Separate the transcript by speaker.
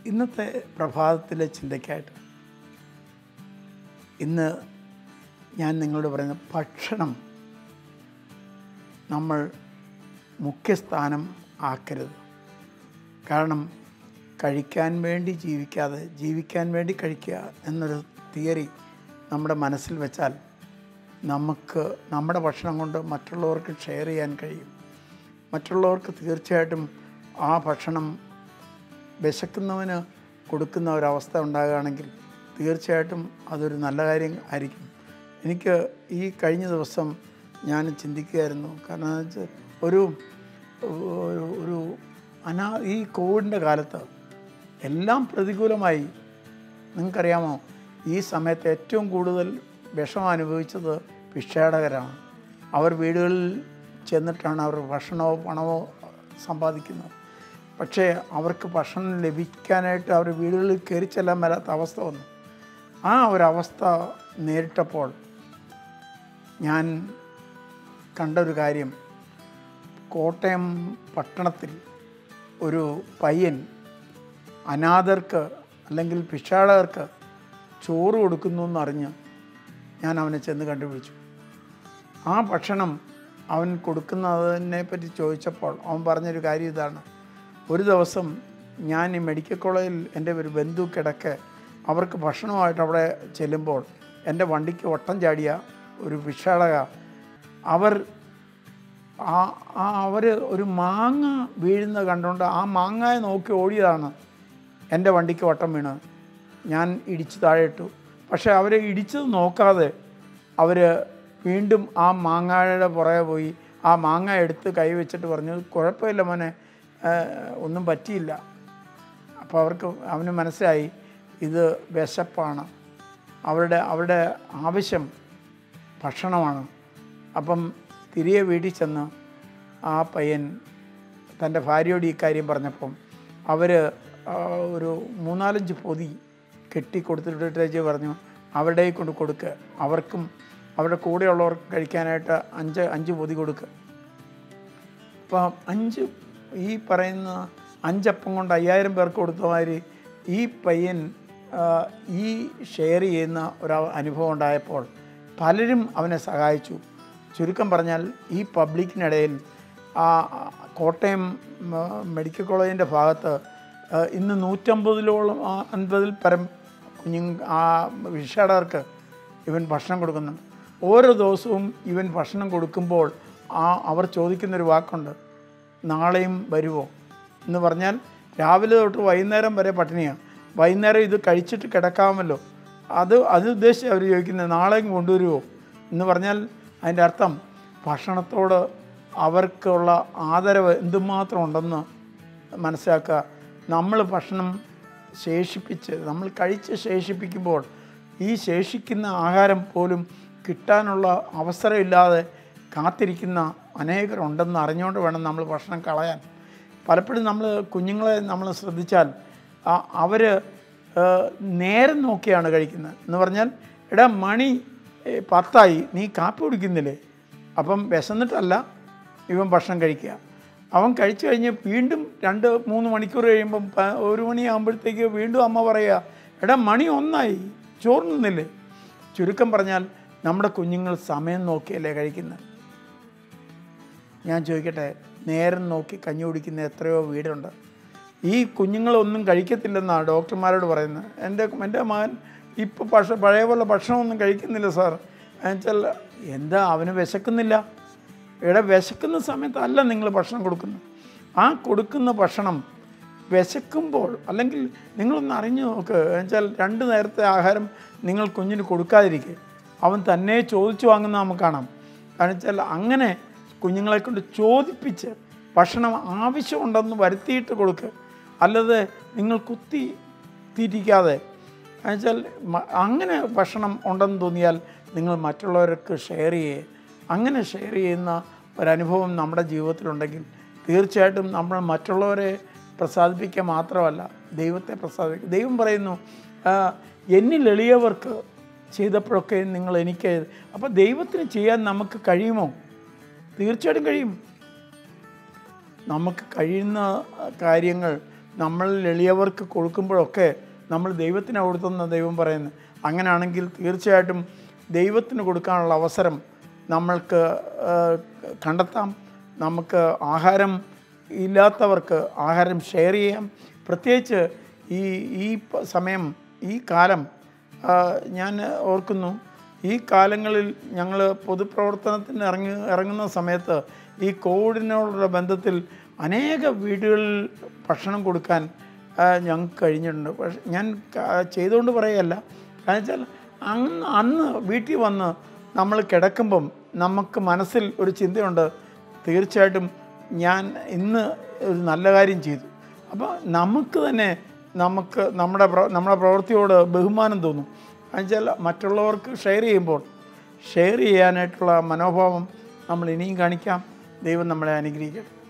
Speaker 1: ഇന്നത്തെ പ്രഭാതത്തിലെ ചിന്തയ്ക്കായിട്ട് ഇന്ന് ഞാൻ നിങ്ങളോട് പറയുന്ന ഭക്ഷണം നമ്മൾ മുഖ്യസ്ഥാനം ആക്കരുത് കാരണം കഴിക്കാൻ വേണ്ടി ജീവിക്കാതെ ജീവിക്കാൻ വേണ്ടി കഴിക്കുക എന്നൊരു തിയറി നമ്മുടെ മനസ്സിൽ വെച്ചാൽ നമുക്ക് നമ്മുടെ ഭക്ഷണം കൊണ്ട് മറ്റുള്ളവർക്ക് ഷെയർ ചെയ്യാൻ കഴിയും മറ്റുള്ളവർക്ക് തീർച്ചയായിട്ടും ആ ഭക്ഷണം വിശക്കുന്നവന് കൊടുക്കുന്ന ഒരവസ്ഥ ഉണ്ടാകുകയാണെങ്കിൽ തീർച്ചയായിട്ടും അതൊരു നല്ല കാര്യം ആയിരിക്കും എനിക്ക് ഈ കഴിഞ്ഞ ദിവസം ഞാൻ ചിന്തിക്കുകയായിരുന്നു കാരണം എന്ന് വെച്ചാൽ ഒരു ഒരു- ഒരു അനാ ഈ കോവിഡിൻ്റെ കാലത്ത് എല്ലാം പ്രതികൂലമായി നിങ്ങൾക്കറിയാമോ ഈ സമയത്ത് ഏറ്റവും കൂടുതൽ വിഷം അനുഭവിച്ചത് ഭിക്ഷാടകരാണ് അവർ വീടുകളിൽ ചെന്നിട്ടാണ് അവർ ഭക്ഷണമോ പണമോ സമ്പാദിക്കുന്നത് പക്ഷേ അവർക്ക് ഭക്ഷണം ലഭിക്കാനായിട്ട് അവർ വീടുകളിൽ കയറി ചെല്ലാൻ മേലാത്ത അവസ്ഥ വന്നു ആ ഒരവസ്ഥ നേരിട്ടപ്പോൾ ഞാൻ കണ്ട ഒരു കാര്യം കോട്ടയം പട്ടണത്തിൽ ഒരു പയ്യൻ അനാഥർക്ക് അല്ലെങ്കിൽ ഭിക്ഷാടകർക്ക് ചോറ് കൊടുക്കുന്നു എന്നറിഞ്ഞ് ഞാൻ അവനെ ചെന്ന് കണ്ടുപിടിച്ചു ആ ഭക്ഷണം അവൻ കൊടുക്കുന്നതിനെ പറ്റി ചോദിച്ചപ്പോൾ അവൻ പറഞ്ഞൊരു കാര്യം ഇതാണ് ഒരു ദിവസം ഞാൻ ഈ മെഡിക്കൽ കോളേജിൽ എൻ്റെ ഒരു ബന്ധു കിടക്കെ അവർക്ക് ഭക്ഷണമായിട്ട് അവിടെ ചെല്ലുമ്പോൾ എൻ്റെ വണ്ടിക്ക് വട്ടം ചാടിയ ഒരു ഭിക്ഷാടക അവർ ആ ആ അവർ ഒരു മാങ്ങ വീഴുന്നത് കണ്ടുകൊണ്ട് ആ മാങ്ങയെ നോക്കി ഓടിയതാണ് എൻ്റെ വണ്ടിക്ക് വട്ടം വീണ് ഞാൻ ഇടിച്ച് താഴെ ഇട്ടു പക്ഷേ അവർ ഇടിച്ചത് നോക്കാതെ അവർ വീണ്ടും ആ മാങ്ങയുടെ പുറകെ പോയി ആ മാങ്ങ എടുത്ത് കൈ വെച്ചിട്ട് പറഞ്ഞു കുഴപ്പമില്ല മോനെ ഏഹ്, ഒന്നും പറ്റിയില്ല അപ്പോൾ അവർക്ക് അവന് മനസ്സിലായി ഇത് വിശപ്പാണ് അവരുടെ അവരുടെ ആവശ്യം ഭക്ഷണമാണ് അപ്പം തിരികെ വീട്ടിൽ ചെന്ന് ആ പയ്യൻ തൻ്റെ ഭാര്യയോട് ഈ കാര്യം പറഞ്ഞപ്പം അവർ ഒരു മൂന്നാലഞ്ച് പൊതി കെട്ടി കൊടുത്തിട്ട് പറഞ്ഞു അവരുടെ കൊണ്ട് കൊടുക്കുക അവർക്കും അവരുടെ കൂടെയുള്ളവർക്ക് കഴിക്കാനായിട്ട് അഞ്ച് അഞ്ച് പൊതി കൊടുക്കുക അപ്പം അഞ്ച് ഈ പറയുന്ന അഞ്ചപ്പം കൊണ്ട് അയ്യായിരം പേർക്ക് കൊടുത്ത മാതിരി ഈ പയ്യൻ ആ, ഈ ഷെയർ ചെയ്യുന്ന ഒരു അനുഭവം ഉണ്ടായപ്പോൾ പലരും അവനെ സഹായിച്ചു ചുരുക്കം പറഞ്ഞാൽ ഈ പബ്ലിക്കിനിടയിൽ ആ കോട്ടയം ആ, മെഡിക്കൽ കോളേജിൻ്റെ ഭാഗത്ത് ആ, ഇന്ന് നൂറ്റമ്പതിലോളം ആ, അൻപതിൽ പരം കുഞ്ഞു ആ വിഷാടകർക്ക് ഇവൻ ഭക്ഷണം കൊടുക്കുന്നുണ്ട് ഓരോ ദിവസവും ഇവൻ ഭക്ഷണം കൊടുക്കുമ്പോൾ ആ അവർ ചോദിക്കുന്നൊരു വാക്കുണ്ട് നാളെയും വരുമോ എന്ന് പറഞ്ഞാൽ രാവിലെ തൊട്ട് വൈകുന്നേരം വരെ പട്ടിണിയാണ് വൈകുന്നേരം ഇത് കഴിച്ചിട്ട് കിടക്കാമല്ലോ അത് അത് ഉദ്ദേശിച്ച് അവർ ചോദിക്കുന്നത് നാളെയും കൊണ്ടുവരുമോ എന്ന് പറഞ്ഞാൽ അതിൻ്റെ അർത്ഥം ഭക്ഷണത്തോട് അവർക്കുള്ള ആദരവ് എന്തുമാത്രം ഉണ്ടെന്ന് മനസ്സിലാക്കുക നമ്മൾ ഭക്ഷണം ശേഷിപ്പിച്ച് നമ്മൾ കഴിച്ച് ശേഷിപ്പിക്കുമ്പോൾ ഈ ശേഷിക്കുന്ന ആഹാരം പോലും കിട്ടാനുള്ള അവസരമില്ലാതെ കാത്തിരിക്കുന്ന അനേകരുണ്ടെന്ന് അറിഞ്ഞുകൊണ്ട് വേണം നമ്മൾ ഭക്ഷണം കളയാൻ പലപ്പോഴും നമ്മൾ കുഞ്ഞുങ്ങളെ നമ്മൾ ശ്രദ്ധിച്ചാൽ അവർ നേരം നോക്കിയാണ് കഴിക്കുന്നത് എന്ന് പറഞ്ഞാൽ എടാ മണി ഏ, പത്തായി നീ കാപ്പി കുടിക്കുന്നില്ലേ അപ്പം വിശന്നിട്ടല്ല ഇവൻ ഭക്ഷണം കഴിക്കുക അവൻ കഴിച്ചു കഴിഞ്ഞ് വീണ്ടും രണ്ട് മൂന്ന് മണിക്കൂർ കഴിയുമ്പം പ- ഒരു മണിയാകുമ്പോഴത്തേക്ക് വീണ്ടും അമ്മ പറയുക എടാ മണി ഒന്നായി ചോറുന്നില്ലേ ചുരുക്കം പറഞ്ഞാൽ നമ്മുടെ കുഞ്ഞുങ്ങൾ സമയം നോക്കിയല്ലേ കഴിക്കുന്നത് ഞാൻ ചോദിക്കട്ടെ നേരം നോക്കി കഞ്ഞി കുടിക്കുന്ന എത്രയോ വീടുണ്ട് ഈ കുഞ്ഞുങ്ങളൊന്നും കഴിക്കത്തില്ലെന്നാണ് ഡോക്ടർമാരോട് പറയുന്നത് എൻ്റെ എൻ്റെ മകൻ ഇപ്പോൾ ഭക്ഷ പഴയ പോലെ ഭക്ഷണമൊന്നും കഴിക്കുന്നില്ല സാർ എന്നുവെച്ചാൽ എന്താ അവന് വിശക്കുന്നില്ല ഇവിടെ വിശക്കുന്ന സമയത്തല്ല നിങ്ങൾ ഭക്ഷണം കൊടുക്കുന്നത് ആ കൊടുക്കുന്ന ഭക്ഷണം വിശക്കുമ്പോൾ അല്ലെങ്കിൽ നിങ്ങളൊന്ന് അറിഞ്ഞു നോക്ക് എന്നുവെച്ചാൽ രണ്ട് നേരത്തെ ആഹാരം നിങ്ങൾ കുഞ്ഞിന് കൊടുക്കാതിരിക്കുക അവൻ തന്നെ ചോദിച്ചു വാങ്ങുന്ന നമുക്ക് കാണാം കാരണം വെച്ചാൽ അങ്ങനെ കുഞ്ഞുങ്ങളെ കൊണ്ട് ചോദിപ്പിച്ച് ഭക്ഷണം ആവശ്യമുണ്ടെന്ന് വരുത്തിയിട്ട് കൊടുക്കുക അല്ലാതെ നിങ്ങൾ കുത്തി തീറ്റിക്കാതെ എന്നുവെച്ചാൽ മ- അങ്ങനെ ഭക്ഷണം ഉണ്ടെന്ന് തോന്നിയാൽ നിങ്ങൾ മറ്റുള്ളവർക്ക് ഷെയർ ചെയ്യേ അങ്ങനെ ഷെയർ ചെയ്യുന്ന ഒരനുഭവം നമ്മുടെ ജീവിതത്തിലുണ്ടെങ്കിൽ തീർച്ചയായിട്ടും നമ്മൾ മറ്റുള്ളവരെ പ്രസാദിപ്പിക്കുക മാത്രമല്ല ദൈവത്തെ പ്രസാദിക്കുക ദൈവം പറയുന്നു "ആ, എന്നിൽ എളിയവർക്ക് ചെയ്തപ്പോഴൊക്കെ നിങ്ങൾ എനിക്ക് അപ്പോൾ ദൈവത്തിന് ചെയ്യാൻ നമുക്ക് കഴിയുമോ തീർച്ചയായിട്ടും കഴിയും നമുക്ക് കഴിയുന്ന കാര്യങ്ങൾ നമ്മൾ എളിയവർക്ക് കൊടുക്കുമ്പോഴൊക്കെ നമ്മൾ ദൈവത്തിന് കൊടുത്തെന്ന് ദൈവം പറയുന്നത് അങ്ങനെയാണെങ്കിൽ തീർച്ചയായിട്ടും ദൈവത്തിന് കൊടുക്കാനുള്ള അവസരം നമ്മൾക്ക് ആ, കണ്ടെത്താം നമുക്ക് ആഹാരം ഇല്ലാത്തവർക്ക് ആഹാരം ഷെയർ ചെയ്യാം പ്രത്യേകിച്ച് ഈ ഈ പ- സമയം ഈ കാലം ആ, ഞാൻ ഓർക്കുന്നു ഈ കാലങ്ങളിൽ ഞങ്ങൾ പൊതുപ്രവർത്തനത്തിന് ഇറങ്ങി ഇറങ്ങുന്ന സമയത്ത് ഈ കോവിഡിനോടുള്ള ബന്ധത്തിൽ അനേക വീടുകളിൽ ഭക്ഷണം കൊടുക്കാൻ ആ, ഞങ്ങൾക്ക് കഴിഞ്ഞിട്ടുണ്ട് പക്ഷെ ഞാൻ ക- ചെയ്തുകൊണ്ട് പറയുകയല്ല കാരണം വെച്ചാൽ അന്ന് അന്ന് വീട്ടിൽ വന്ന് നമ്മൾ കിടക്കുമ്പം നമുക്ക് മനസ്സിൽ ഒരു ചിന്തയുണ്ട് തീർച്ചയായിട്ടും ഞാൻ ഇന്ന് ഒരു നല്ല കാര്യം ചെയ്തു അപ്പോൾ നമുക്ക് തന്നെ നമുക്ക് നമ്മുടെ പ്ര- നമ്മുടെ പ്രവൃത്തിയോട് ബഹുമാനം തോന്നും എന്നുവെച്ചാൽ മറ്റുള്ളവർക്ക് ഷെയർ ചെയ്യുമ്പോൾ ഷെയർ ചെയ്യാനായിട്ടുള്ള മനോഭാവം നമ്മൾ ഇനിയും കാണിക്കാം ദൈവം നമ്മളെ അനുഗ്രഹിക്കട്ടെ